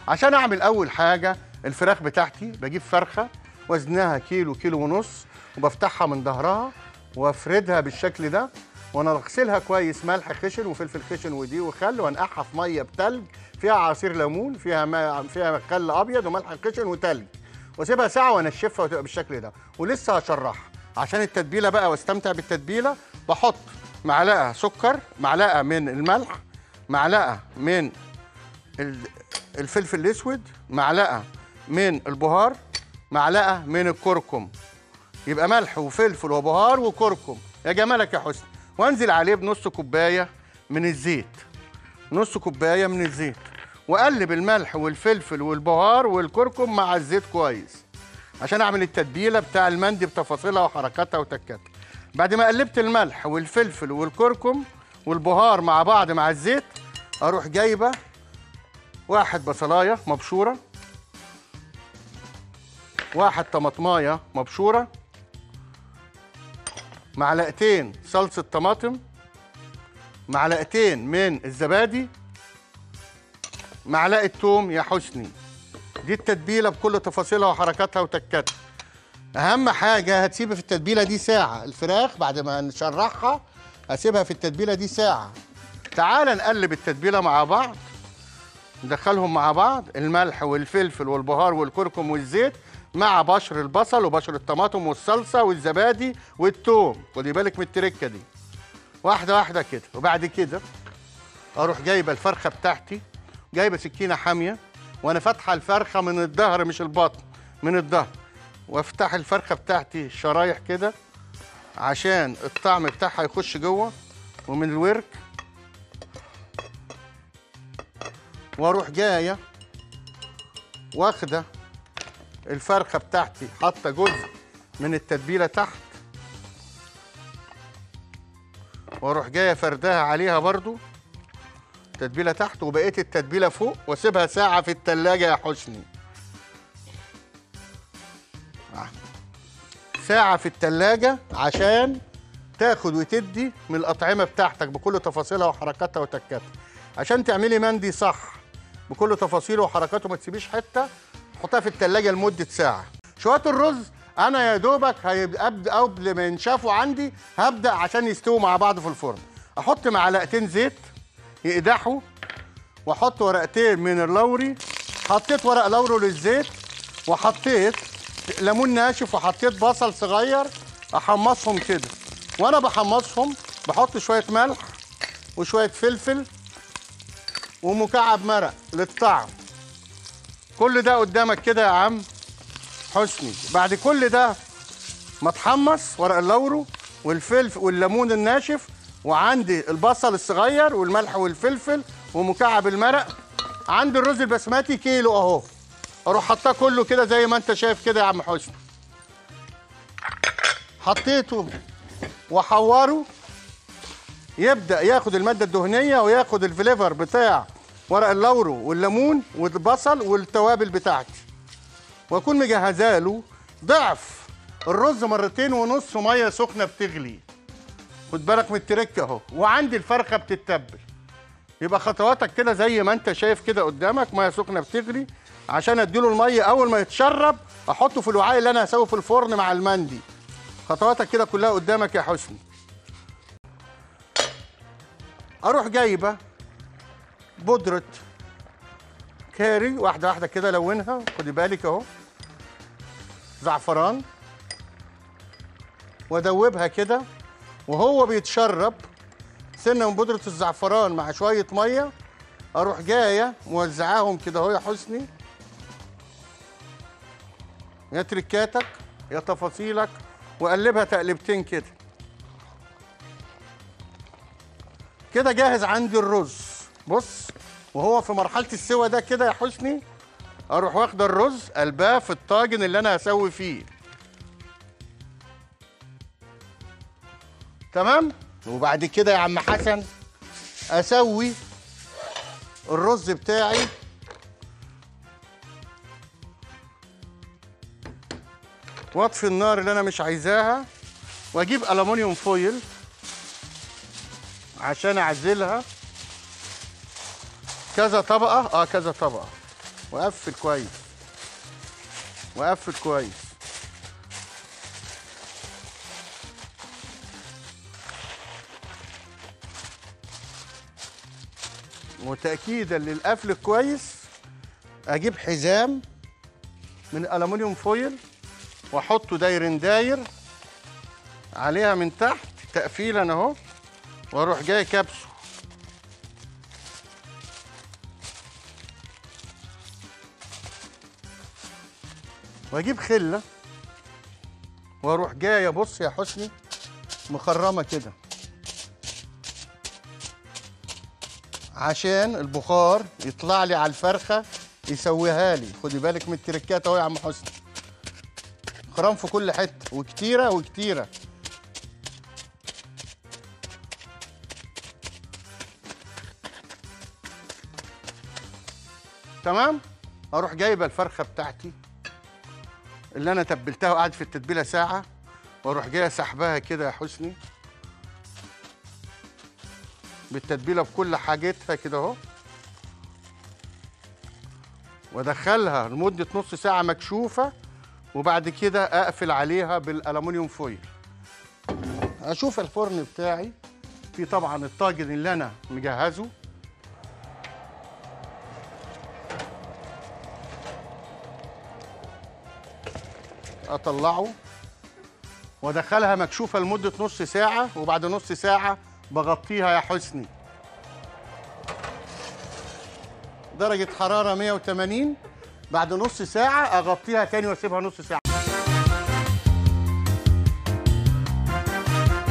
عشان اعمل اول حاجه الفراخ بتاعتي بجيب فرخه وزنها كيلو كيلو ونص وبفتحها من ظهرها وافردها بالشكل ده وانا اغسلها كويس ملح خشن وفلفل خشن ودي وخل وانقعها في ميه بتلج فيها عصير ليمون فيها ما فيها خل ابيض وملح خشن وتلج واسيبها ساعه وانشفها وتبقى بالشكل ده ولسه هشرحها عشان التتبيله بقى واستمتع بالتتبيله بحط معلقه سكر معلقه من الملح معلقه من ال- الفلفل الاسود معلقه من البهار معلقه من الكركم يبقى ملح وفلفل وبهار وكركم يا جمالك يا حسن وانزل عليه بنص كوبايه من الزيت نص كوبايه من الزيت واقلب الملح والفلفل والبهار والكركم مع الزيت كويس عشان اعمل التتبيله بتاع المندي بتفاصيلها وحركاتها وتكاتها بعد ما قلبت الملح والفلفل والكركم والبهار مع بعض مع الزيت اروح جايبه واحد بصلايه مبشوره واحد طماطمايه مبشوره معلقتين صلصه طماطم معلقتين من الزبادي معلقه توم يا حسني دي التتبيله بكل تفاصيلها وحركاتها وتكاتها اهم حاجه هتسيبها في التتبيله دي ساعه الفراخ بعد ما نشرحها هسيبها في التتبيله دي ساعه تعال نقلب التتبيله مع بعض ندخلهم مع بعض الملح والفلفل والبهار والكركم والزيت مع بشر البصل وبشر الطماطم والصلصه والزبادي والثوم خدي بالك من التركه دي واحده واحده كده وبعد كده اروح جايبه الفرخه بتاعتي جايبه سكينه حاميه وانا فاتحه الفرخه من الظهر مش البطن من الظهر وافتح الفرخه بتاعتي شرايح كده عشان الطعم بتاعها يخش جوه ومن الورك واروح جايه واخده الفرخه بتاعتي حاطه جزء من التتبيله تحت واروح جايه فردها عليها برضو تتبيله تحت وبقيه التتبيله فوق واسيبها ساعه في التلاجة يا حسني آه. ساعه في التلاجة عشان تاخد وتدي من الاطعمه بتاعتك بكل تفاصيلها وحركاتها وتكاتها عشان تعملي مندي صح بكل تفاصيله وحركاته ما تسيبيش حته حطها في التلاجة لمده ساعه شويه الرز انا يا دوبك هيبقى ابدا قبل ما ينشفوا عندي هبدا عشان يستووا مع بعض في الفرن احط معلقتين زيت يقدحوا واحط ورقتين من اللوري حطيت ورق لوري للزيت وحطيت ليمون ناشف وحطيت بصل صغير احمصهم كده وانا بحمصهم بحط شويه ملح وشويه فلفل ومكعب مرق للطعم كل ده قدامك كده يا عم حسني بعد كل ده ما تحمص ورق اللورو والفلفل والليمون الناشف وعندي البصل الصغير والملح والفلفل ومكعب المرق عندي الرز البسمتي كيلو اهو اروح حطاه كله كده زي ما انت شايف كده يا عم حسني حطيته وحوره يبدا ياخد الماده الدهنيه وياخد الفليفر بتاع ورق اللورو والليمون والبصل والتوابل بتاعتي واكون مجهزه له ضعف الرز مرتين ونص ميه سخنه بتغلي خد بالك من التركه اهو وعندي الفرخه بتتبل يبقى خطواتك كده زي ما انت شايف كده قدامك ميه سخنه بتغلي عشان اديله الميه اول ما يتشرب احطه في الوعاء اللي انا هسويه في الفرن مع المندي خطواتك كده كلها قدامك يا حسني اروح جايبه بودره كاري واحده واحده كده لونها خدي بالك اهو زعفران وادوبها كده وهو بيتشرب سنه من بودره الزعفران مع شويه ميه اروح جايه موزعاهم كده اهو يا حسني يا تركاتك يا تفاصيلك وقلبها تقلبتين كده كده جاهز عندي الرز بص وهو في مرحله السوى ده كده يا حسني اروح واخد الرز قلباه في الطاجن اللي انا هسوي فيه تمام وبعد كده يا عم حسن اسوي الرز بتاعي واطفي النار اللي انا مش عايزاها واجيب الومنيوم فويل عشان اعزلها كذا طبقه اه كذا طبقه وقفل كويس وقفل كويس وتأكيدا للقفل كويس أجيب حزام من ألمونيوم فويل وأحطه داير داير عليها من تحت تقفيلا أهو وأروح جاي كبسه واجيب خله واروح جايه بص يا حسني مخرمه كده عشان البخار يطلع لي على الفرخه يسويها لي خدي بالك من التركات اهو يا عم حسني خرام في كل حته وكتيره وكتيره تمام اروح جايبه الفرخه بتاعتي اللي انا تبلتها وقعدت في التتبيله ساعه واروح جايه سحبها كده يا حسني بالتتبيله بكل حاجتها كده اهو وادخلها لمده نص ساعه مكشوفه وبعد كده اقفل عليها بالالومنيوم فويل اشوف الفرن بتاعي في طبعا الطاجن اللي انا مجهزه اطلعه وادخلها مكشوفه لمده نص ساعه وبعد نص ساعه بغطيها يا حسني درجه حراره 180 بعد نص ساعه اغطيها تاني واسيبها نص ساعه